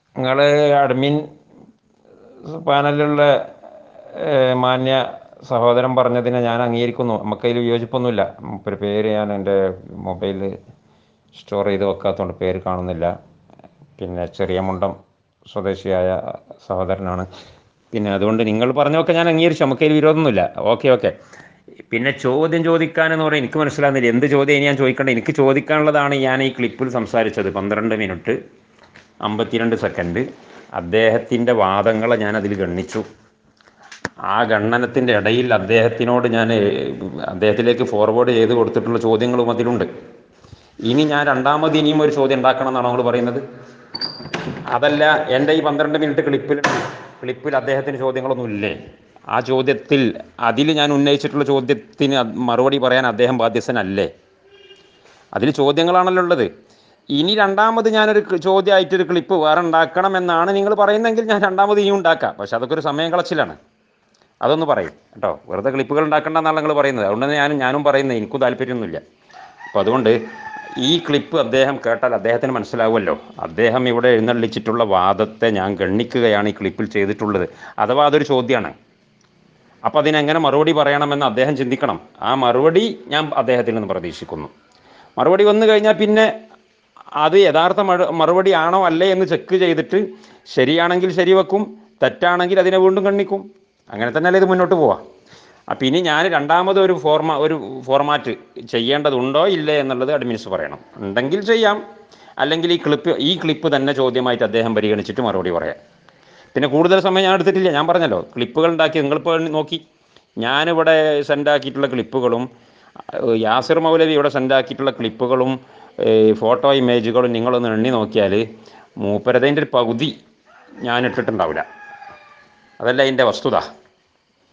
നിങ്ങൾ അഡ്മിൻ പാനലിലുള്ള ഏഹ്, മാന്യ സഹോദരൻ പറഞ്ഞതിനെ ഞാൻ അംഗീകരിക്കുന്നു നമുക്കതിൽ വിയോജിപ്പൊന്നുമില്ല ഒരു പേര് ഞാൻ എൻ്റെ മൊബൈലിൽ സ്റ്റോർ ചെയ്ത് വെക്കാത്തതുകൊണ്ട് പേര് കാണുന്നില്ല പിന്നെ ചെറിയ മുണ്ടം സ്വദേശിയായ സഹോദരനാണ് പിന്നെ അതുകൊണ്ട് നിങ്ങൾ പറഞ്ഞൊക്കെ ഞാൻ അംഗീകരിച്ചു നമുക്കതിൽ വിരോധമൊന്നുമില്ല ഓക്കെ ഓക്കെ പിന്നെ ചോദ്യം ചോദിക്കാനെന്ന് പറയാൻ എനിക്ക് മനസ്സിലാകുന്നില്ല എന്ത് ചോദ്യം ഇനി ഞാൻ ചോദിക്കേണ്ടത് എനിക്ക് ചോദിക്കാനുള്ളതാണ് ഞാൻ ഈ ക്ലിപ്പിൽ സംസാരിച്ചത് പന്ത്രണ്ട് മിനിറ്റ് അമ്പത്തിരണ്ട് സെക്കൻഡ് അദ്ദേഹത്തിൻ്റെ വാദങ്ങളെ ഞാൻ അതിൽ ഗണ്ണിച്ചു ആ ഗണ്ണനത്തിൻ്റെ ഇടയിൽ അദ്ദേഹത്തിനോട് ഞാൻ അദ്ദേഹത്തിലേക്ക് ഫോർവേഡ് ചെയ്ത് കൊടുത്തിട്ടുള്ള ചോദ്യങ്ങളും അതിലുണ്ട് ഇനി ഞാൻ രണ്ടാമത് ഇനിയും ഒരു ചോദ്യം ഉണ്ടാക്കണം എന്നാണോ നിങ്ങൾ പറയുന്നത് അതല്ല എൻ്റെ ഈ പന്ത്രണ്ട് മിനിറ്റ് ക്ലിപ്പിൽ ക്ലിപ്പിൽ അദ്ദേഹത്തിന് ചോദ്യങ്ങളൊന്നും ഇല്ലേ ആ ചോദ്യത്തിൽ അതിൽ ഞാൻ ഉന്നയിച്ചിട്ടുള്ള ചോദ്യത്തിന് അത് മറുപടി പറയാൻ അദ്ദേഹം ബാധ്യസ്ഥനല്ലേ അതിൽ ചോദ്യങ്ങളാണല്ലോ ഉള്ളത് ഇനി രണ്ടാമത് ഞാനൊരു ക്ലി- ചോദ്യമായിട്ടൊരു ക്ലിപ്പ് വേറെ ഉണ്ടാക്കണം എന്നാണ് നിങ്ങൾ പറയുന്നതെങ്കിൽ ഞാൻ രണ്ടാമത് ഇനിയും ഉണ്ടാക്കാം പക്ഷെ അതൊക്കെ ഒരു സമയം കളച്ചിലാണ് അതൊന്ന് പറയും കേട്ടോ വെറുതെ ക്ലിപ്പുകൾ ഉണ്ടാക്കേണ്ടെന്നാണ് നിങ്ങൾ പറയുന്നത് അതുകൊണ്ട് ഞാനും ഞാനും പറയുന്നത് എനിക്കും താല്പര്യമൊന്നുമില്ല അപ്പോൾ അതുകൊണ്ട് ഈ ക്ലിപ്പ് അദ്ദേഹം കേട്ടാൽ അദ്ദേഹത്തിന് മനസ്സിലാവുമല്ലോ അദ്ദേഹം ഇവിടെ എഴുന്നള്ളിച്ചിട്ടുള്ള വാദത്തെ ഞാൻ ഗണ്ണിക്കുകയാണ് ഈ ക്ലിപ്പിൽ ചെയ്തിട്ടുള്ളത് അഥവാ അതൊരു ചോദ്യമാണ് അപ്പോൾ അതിനെങ്ങനെ മറുപടി പറയണമെന്ന് അദ്ദേഹം ചിന്തിക്കണം ആ മറുപടി ഞാൻ അദ്ദേഹത്തിൽ നിന്ന് പ്രതീക്ഷിക്കുന്നു മറുപടി വന്നു കഴിഞ്ഞാൽ പിന്നെ അത് യഥാർത്ഥ മറു- മറുപടി ആണോ അല്ലേ എന്ന് ചെക്ക് ചെയ്തിട്ട് ശരിയാണെങ്കിൽ ശരിവെക്കും തെറ്റാണെങ്കിൽ അതിനെ വീണ്ടും കണ്ണിക്കും അങ്ങനെ തന്നെയല്ലേ ഇത് മുന്നോട്ട് പോവാം അപ്പം ഇനി ഞാൻ രണ്ടാമത് ഒരു ഫോർമാ ഒരു ഫോർമാറ്റ് ചെയ്യേണ്ടതുണ്ടോ ഇല്ലേ എന്നുള്ളത് അഡ്മിനിസ് പറയണം ഉണ്ടെങ്കിൽ ചെയ്യാം അല്ലെങ്കിൽ ഈ ക്ലിപ്പ് ഈ ക്ലിപ്പ് തന്നെ ചോദ്യമായിട്ട് അദ്ദേഹം പരിഗണിച്ചിട്ട് മറുപടി പറയാം പിന്നെ കൂടുതൽ സമയം ഞാൻ എടുത്തിട്ടില്ല ഞാൻ പറഞ്ഞല്ലോ ക്ലിപ്പുകൾ ഉണ്ടാക്കി നിങ്ങളിപ്പോൾ നോക്കി ഞാനിവിടെ സെൻഡാക്കിയിട്ടുള്ള ക്ലിപ്പുകളും ഏഹ് യാസിർ മൗലവി ഇവിടെ സെൻഡാക്കിയിട്ടുള്ള ക്ലിപ്പുകളും ഏഹ് ഫോട്ടോ ഇമേജുകളും നിങ്ങളൊന്ന് എണ്ണി നോക്കിയാൽ മൂപ്പരതേൻ്റെ ഒരു പകുതി ഞാൻ ഇട്ടിട്ടുണ്ടാവില്ല അതല്ല അതിൻ്റെ വസ്തുത